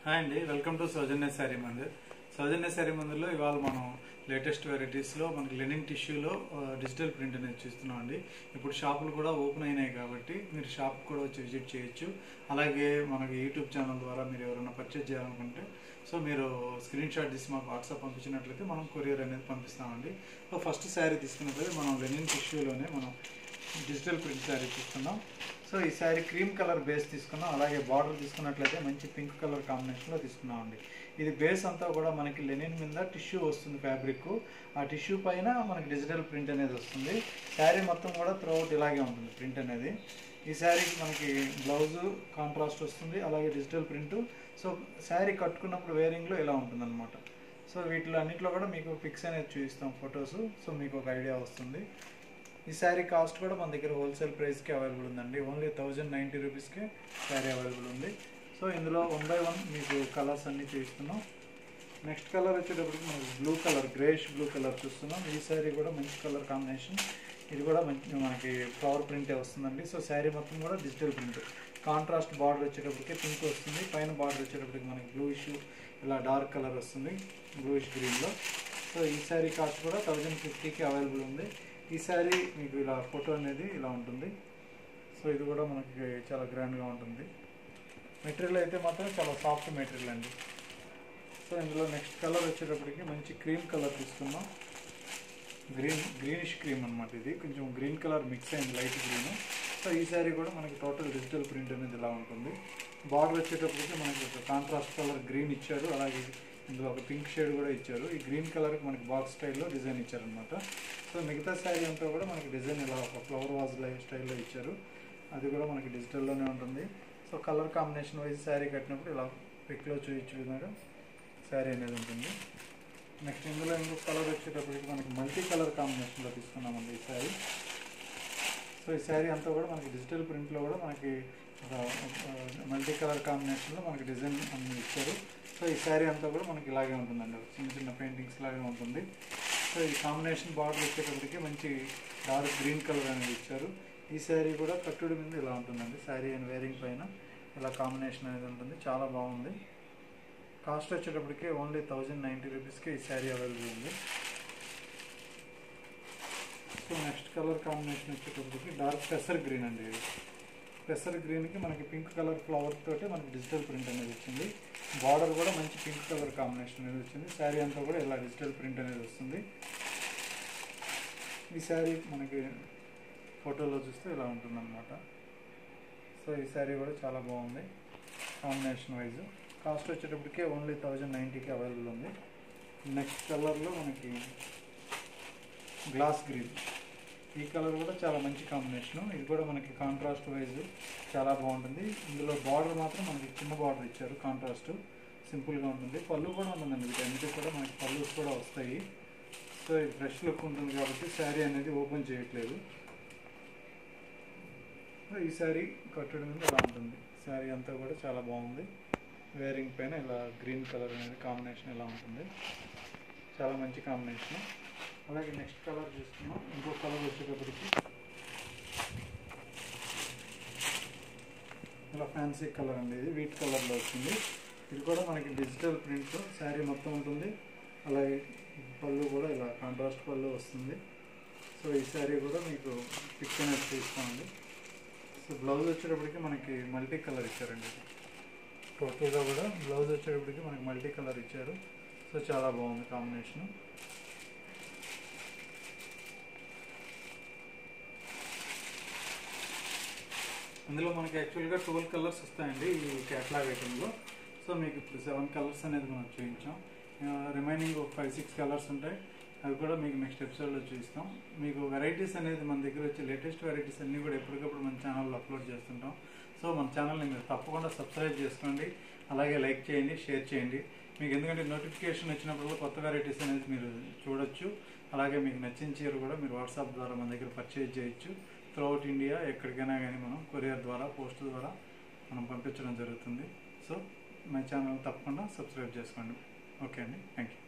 hi అండి welcome to Soujanya sari Mandir Soujanya sari మందిర్లో ఇవాళ మనం లేటెస్ట్ వెరైటీస్లో మనకి లెనిన్ టిష్యూలో డిజిటల్ ప్రింట్ అనేది చూస్తున్నాం అండి ఇప్పుడు షాపులు కూడా ఓపెన్ అయినాయి కాబట్టి మీరు షాప్ కూడా వచ్చి విజిట్ చేయొచ్చు అలాగే మనకి యూట్యూబ్ ఛానల్ ద్వారా మీరు ఎవరైనా పర్చేజ్ చేయాలనుకుంటే సో మీరు స్క్రీన్ షాట్ తీసి మాకు వాట్సాప్ పంపించినట్లయితే మనం కొరియర్ అనేది పంపిస్తామండి సో ఫస్ట్ శారీ తీసుకున్నట్లయితే మనం లెనిన్ టిష్యూలోనే మనం డిజిటల్ ప్రింట్ శారీ తీసుకున్నాం సో ఈ శారీ క్రీమ్ కలర్ బేస్ తీసుకున్నాం అలాగే బార్డర్ తీసుకున్నట్లయితే మంచి పింక్ కలర్ కాంబినేషన్లో తీసుకున్నాం అండి ఇది బేస్ అంతా కూడా మనకి లెనిన్ మీద టిష్యూ వస్తుంది ఫ్యాబ్రిక్ ఆ టిష్యూ పైన మనకి డిజిటల్ ప్రింట్ అనేది వస్తుంది శారీ మొత్తం కూడా త్రూఅవుట్ ఇలాగే ఉంటుంది ప్రింట్ అనేది ఈ శారీకి మనకి బ్లౌజు కాంట్రాస్ట్ వస్తుంది అలాగే డిజిటల్ ప్రింట్ సో శారీ కట్టుకున్నప్పుడు వేరింగ్లో ఇలా ఉంటుందన్నమాట సో వీటిలో అన్నింటిలో కూడా మీకు పిక్స్ అనేది చూపిస్తాం ఫొటోస్ సో మీకు ఒక ఐడియా వస్తుంది ఈ శారీ కాస్ట్ కూడా మన దగ్గర హోల్సేల్ ప్రైస్కి అవైలబుల్ ఉందండి ఓన్లీ థౌజండ్ నైంటీ రూపీస్కి శారీ అవైలబుల్ ఉంది సో ఇందులో వన్ బై వన్ మీకు కలర్స్ అన్నీ చూపిస్తున్నాం నెక్స్ట్ కలర్ వచ్చేటప్పటికి మనకి blue colour greyish blue colour చూస్తున్నాం ఈ శారీ కూడా మంచి కలర్ కాంబినేషన్ ఇది కూడా మంచి మనకి ఫ్లవర్ ప్రింటే వస్తుందండి సో శారీ మొత్తం కూడా డిజిటల్ ప్రింట్ కాంట్రాస్ట్ బార్డర్ వచ్చేటప్పటికి పింక్ వస్తుంది పైన బార్డర్ వచ్చేటప్పటికి మనకి బ్లూయిష్ ఇలా డార్క్ కలర్ వస్తుంది బ్లూయిష్ గ్రీన్లో సో ఈ శారీ కాస్ట్ కూడా థౌజండ్ ఫిఫ్టీకి అవైలబుల్ ఉంది ఈ శారీ మీకు ఇలా ఫోటో అనేది ఇలా ఉంటుంది సో ఇది కూడా మనకి చాలా గ్రాండ్గా ఉంటుంది మెటీరియల్ అయితే మాత్రం చాలా సాఫ్ట్ మెటీరియల్ అండి సో ఇందులో నెక్స్ట్ కలర్ వచ్చేటప్పటికి మంచి క్రీమ్ కలర్ తీసుకున్నాం గ్రీన్ గ్రీనిష్ క్రీమ్ అనమాట ఇది కొంచెం గ్రీన్ కలర్ మిక్స్ అయింది లైట్ గ్రీన్ సో ఈ శారీ కూడా మనకి టోటల్ డిజిటల్ ప్రింట్ అనేది ఇలా ఉంటుంది బార్డర్ వచ్చేటప్పటికి మనకి ఒక కాంట్రాస్ట్ కలర్ గ్రీన్ ఇచ్చారు అలాగే ఇందులో ఒక పింక్ షేడ్ కూడా ఇచ్చారు ఈ గ్రీన్ కలర్కి మనకి బాక్స్ స్టైల్లో డిజైన్ ఇచ్చారనమాట సో మిగతా శారీ అంతా కూడా మనకి డిజైన్ ఇలా ఒక ఫ్లవర్ వాజ్ లైఫ్ స్టైల్లో ఇచ్చారు అది కూడా మనకి డిజిటల్లోనే ఉంటుంది so colour combination wise sari కట్టినప్పుడు ఇలా పిక్లో చూపించే విధంగా శారీ అనేది ఉంటుంది నెక్స్ట్ ఇందులో ఇంకొక కలర్ వచ్చేటప్పటికి మనకి మల్టీ కలర్ కాంబినేషన్లో తీసుకున్నామండి ఈ శారీ సో ఈ శారీ అంతా కూడా మనకి డిజిటల్ ప్రింట్లో కూడా మనకి మల్టీ కలర్ కాంబినేషన్లో మనకి డిజైన్ అన్ని ఇచ్చారు సో ఈ శారీ అంతా కూడా మనకి ఇలాగే ఉంటుందండి చిన్న చిన్న పెయింటింగ్స్ లాగే ఉంటుంది సో ఈ కాంబినేషన్ బార్డర్ వచ్చేటప్పటికి మంచి డార్క్ గ్రీన్ కలర్ అనేది ఇచ్చారు ఈ శారీ కూడా కట్టుడు మీద ఇలా ఉంటుందండి శారీ అండ్ వేరింగ్ పైన ఇలా కాంబినేషన్ అనేది ఉంటుంది చాలా బాగుంది కాస్ట్ వచ్చేటప్పటికి ఓన్లీ థౌజండ్ నైంటీ రూపీస్కి ఈ శారీ అవైలబుల్ ఉంది సో నెక్స్ట్ కలర్ కాంబినేషన్ వచ్చేటప్పటికి డార్క్ పెసర్ గ్రీన్ అండి ఇది పెసర్ గ్రీన్కి మనకి పింక్ కలర్ ఫ్లవర్ తోటి మనకి డిజిటల్ ప్రింట్ అనేది వచ్చింది బార్డర్ కూడా మంచి పింక్ కలర్ కాంబినేషన్ అనేది వచ్చింది శారీ అంతా కూడా ఇలా డిజిటల్ ప్రింట్ అనేది వస్తుంది ఈ శారీ మనకి ఫోటోలో చూస్తే ఇలా ఉంటుందన్నమాట సో ఈ శారీ కూడా చాలా బాగుంది కాంబినేషన్ వైజ్ కాస్ట్ వచ్చేటప్పటికే ఓన్లీ థౌజండ్ నైంటీకి అవైలబుల్ ఉంది నెక్స్ట్ కలర్లో మనకి గ్లాస్ గ్రీన్ ఈ కలర్ కూడా చాలా మంచి కాంబినేషను ఇది కూడా మనకి కాంట్రాస్ట్ వైజ్ చాలా బాగుంటుంది ఇందులో బార్డర్ మాత్రం మనకి చిన్న బార్డర్ ఇచ్చారు కాంట్రాస్ట్ సింపుల్గా ఉంటుంది పళ్ళు కూడా ఉంటుందండి వీటన్నిటికి కూడా మనకి పళ్ళు కూడా వస్తాయి సో ఇది ఫ్రెష్ లుక్ ఉంటుంది కాబట్టి శారీ అనేది ఓపెన్ చేయట్లేదు ఈ శారీ కట్టడం మీద ఇలా ఉంటుంది శారీ అంతా కూడా చాలా బాగుంది వేరింగ్ పైన ఇలా గ్రీన్ కలర్ అనేది కాంబినేషన్ ఇలా ఉంటుంది చాలా మంచి కాంబినేషన్ అలాగే నెక్స్ట్ కలర్ చూస్తున్నాం ఇంకో కలర్ వచ్చేటప్పటికి ఇలా ఫ్యాన్సీ కలర్ అండి ఇది వీట్ కలర్లో వచ్చింది ఇది కూడా మనకి డిజిటల్ ప్రింట్ శారీ మొత్తం ఉంటుంది అలాగే పళ్ళు కూడా ఇలా కాంట్రాస్ట్ పళ్ళు వస్తుంది సో ఈ శారీ కూడా మీకు పిక్ అనేది చూస్తామండి సో బ్లౌజ్ వచ్చేటప్పటికి మనకి మల్టీ కలర్ ఇచ్చారండి టోటల్గా కూడా బ్లౌజ్ వచ్చేటప్పటికి మనకి మల్టీ కలర్ ఇచ్చారు సో చాలా బాగుంది కాంబినేషన్ ఇందులో మనకి యాక్చువల్గా ట్వెల్వ్ కలర్స్ వస్తాయండి ఈ క్యాట్లాగ్ ఐటెంలో సో మీకు ఇప్పుడు సెవెన్ కలర్స్ అనేది మనం చూపించాం రిమైనింగ్ ఒక ఫైవ్ సిక్స్ కలర్స్ ఉంటాయి అవి కూడా మీకు నెక్స్ట్ ఎపిసోడ్లో చూపిస్తాం మీకు వెరైటీస్ అనేది మన దగ్గర వచ్చే లేటెస్ట్ వెరైటీస్ అన్నీ కూడా ఎప్పటికప్పుడు మన ఛానల్లో అప్లోడ్ చేస్తుంటాం సో మన ఛానల్ని మీరు తప్పకుండా సబ్స్క్రైబ్ చేసుకోండి అలాగే లైక్ చేయండి షేర్ చేయండి మీకు ఎందుకంటే నోటిఫికేషన్ వచ్చినప్పుడు కొత్త వెరైటీస్ అనేది మీరు చూడొచ్చు అలాగే మీకు నచ్చిన చీర కూడా మీరు వాట్సాప్ ద్వారా మన దగ్గర పర్చేజ్ చేయొచ్చు త్రూఅవుట్ ఇండియా ఎక్కడికైనా కానీ మనం కొరియర్ ద్వారా పోస్ట్ ద్వారా మనం పంపించడం జరుగుతుంది సో మా ఛానల్ తప్పకుండా సబ్స్క్రైబ్ చేసుకోండి ఓకే అండి థ్యాంక్ యూ